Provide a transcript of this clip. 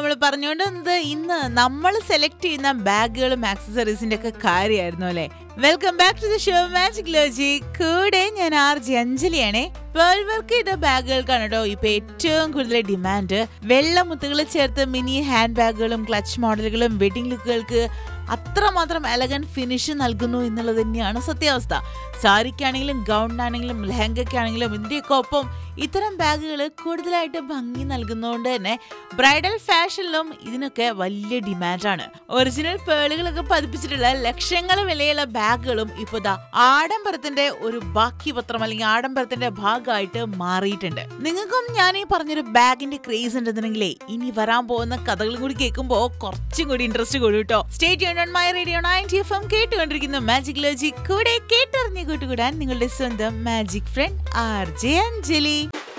നമ്മൾ പറഞ്ഞുകൊണ്ട് വന്നത് ഇന്ന് നമ്മൾ സെലക്ട് ചെയ്യുന്ന ബാഗുകളും ആക്സസറീസിന്റെ ഒക്കെ കാര്യമായിരുന്നു അല്ലെ welcome back to the show magic ലോജി കൂടെ ഞാൻ ആർ ജി അഞ്ജലിയാണേ പേൾ വർക്ക് ചെയ്ത ബാഗുകൾക്കാണ് കേട്ടോ ഇപ്പൊ ഏറ്റവും കൂടുതൽ ഡിമാൻഡ് വെള്ളമുത്തുകൾ ചേർത്ത് മിനി ഹാൻഡ് ബാഗുകളും ക്ലച്ച് മോഡലുകളും വെഡിങ് ലുക്കുകൾക്ക് അത്രമാത്രം എലഗൻ ഫിനിഷ് നൽകുന്നു എന്നുള്ളത് തന്നെയാണ് സത്യാവസ്ഥ സാരിക്കാണെങ്കിലും ഗൗണിനാണെങ്കിലും ലെഹങ്കയ്ക്കാണെങ്കിലും ഇതിന്റെയൊക്കെ ഒപ്പം ഇത്തരം ബാഗുകൾ കൂടുതലായിട്ട് ഭംഗി നൽകുന്നതുകൊണ്ട് തന്നെ ബ്രൈഡൽ ഫാഷനിലും ഇതിനൊക്കെ വലിയ ഡിമാൻഡാണ് ഒറിജിനൽ പേളുകളൊക്കെ പതിപ്പിച്ചിട്ടുള്ള ലക്ഷങ്ങൾ വിലയുള്ള ബാഗുകളും ഇപ്പോൾ ദാ ആഡംബരത്തിന്റെ ഒരു ബാക്കി പത്രം അല്ലെങ്കിൽ ആഡംബരത്തിന്റെ ഭാഗമായിട്ട് മാറിയിട്ടുണ്ട് നിങ്ങൾക്കും ഞാൻ ഈ പറഞ്ഞൊരു ബാഗിന്റെ ക്രേസ് ഉണ്ടെന്നുണ്ടെങ്കിലേ ഇനി വരാൻ പോകുന്ന കഥകളും കൂടി കേൾക്കുമ്പോൾ കുറച്ചും കൂടി ഇൻട്രസ്റ്റ് കൂടും കേട്ടോ stay on my radio ninety F M കേട്ടുകൊണ്ടിരിക്കുന്ന മാജിക് ലോജി കൂടെ കേട്ടറിഞ്ഞ് കൂട്ടുകൂടാൻ നിങ്ങളുടെ സ്വന്തം magic friend R J Anjali